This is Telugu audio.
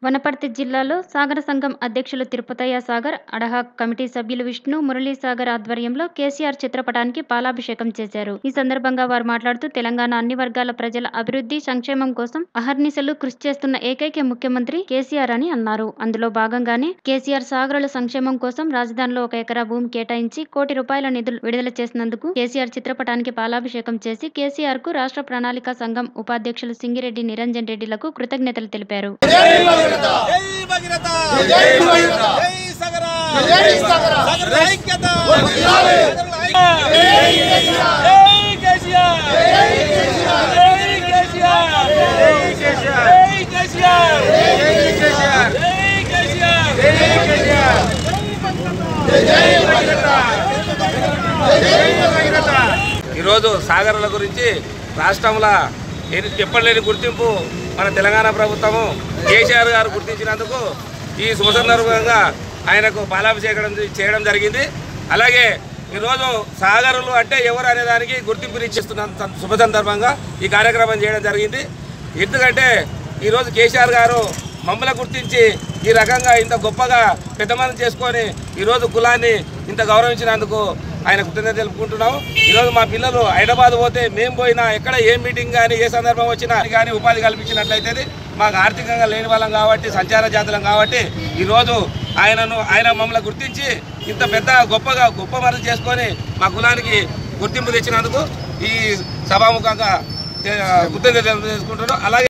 వనపర్తి జిల్లాలో సాగర సంఘం అధ్యక్షులు తిరుపతయ్య సాగర్ అడహాక్ కమిటీ సభ్యులు విష్ణు మురళీ సాగర్ ఆధ్వర్యంలో కేసీఆర్ చిత్రపటానికి పాలాభిషేకం చేశారు ఈ సందర్భంగా వారు మాట్లాడుతూ తెలంగాణ అన్ని వర్గాల ప్రజల అభివృద్ధి సంక్షేమం కోసం అహర్నిశలు కృషి చేస్తున్న ఏకైక ముఖ్యమంత్రి కేసీఆర్ అని అన్నారు అందులో భాగంగానే కేసీఆర్ సాగరుల సంక్షేమం కోసం రాజధానిలో ఒక ఎకరా భూమి కేటాయించి కోటి రూపాయల నిధులు విడుదల చేసినందుకు కేసీఆర్ చిత్రపటానికి పాలాభిషేకం చేసి కేసీఆర్ కు రాష్ట్ర ప్రణాళిక సంఘం ఉపాధ్యక్షులు సింగిరెడ్డి నిరంజన్ రెడ్డిలకు కృతజ్ఞతలు తెలిపారు జై భగీరథ జై భగీరథ జై సగర జై సగర సగర ఐక్యత వర్ధిల్లాలి జై కేసీఆర్ జై కేసీఆర్ జై కేసీఆర్ జై కేసీఆర్ జై కేసీఆర్ జై కేసీఆర్ జై కేసీఆర్ జై కేసీఆర్ జై భగీరథ జై భగీరథ ఈరోజు సాగర్ల గురించి రాష్ట్రంలో ఎన్ని- ఎప్పటిలేని గుర్తింపు మన తెలంగాణ ప్రభుత్వము కేసీఆర్ గారు గుర్తించినందుకు ఈ శుభ సందర్భంగా ఆయనకు పాలాభిషేకం చేయడం జరిగింది అలాగే ఈరోజు సాగరులు అంటే ఎవరు అనే దానికి గుర్తింపునిచ్చిస్తున్న సం- శుభ సందర్భంగా ఈ కార్యక్రమం చేయడం జరిగింది ఎందుకంటే ఈరోజు కేసీఆర్ గారు మమ్మల్ని గుర్తించి ఈ రకంగా ఇంత గొప్పగా పెద్ద మనం చేసుకొని ఈరోజు కులాన్ని ఇంత గౌరవించినందుకు ఆయన కృతజ్ఞత తెలుపుకుంటున్నాం ఈరోజు మా పిల్లలు హైదరాబాద్ పోతే మేము పోయినా ఎక్కడ ఏ మీటింగ్ కానీ ఏ సందర్భం వచ్చినా కానీ ఉపాధి కల్పించినట్లయితే మాకు ఆర్థికంగా లేని వాళ్ళం కాబట్టి సంచార జాతులం కాబట్టి ఈరోజు ఆయనను ఆయన మమ్మల్ని గుర్తించి ఇంత పెద్ద గొప్పగా గొప్ప మరలు చేసుకొని మా కులానికి గుర్తింపు తెచ్చినందుకు ఈ సభాముఖంగా ఏ, కృతజ్ఞత తెలుపుకుంటున్నాం అలాగే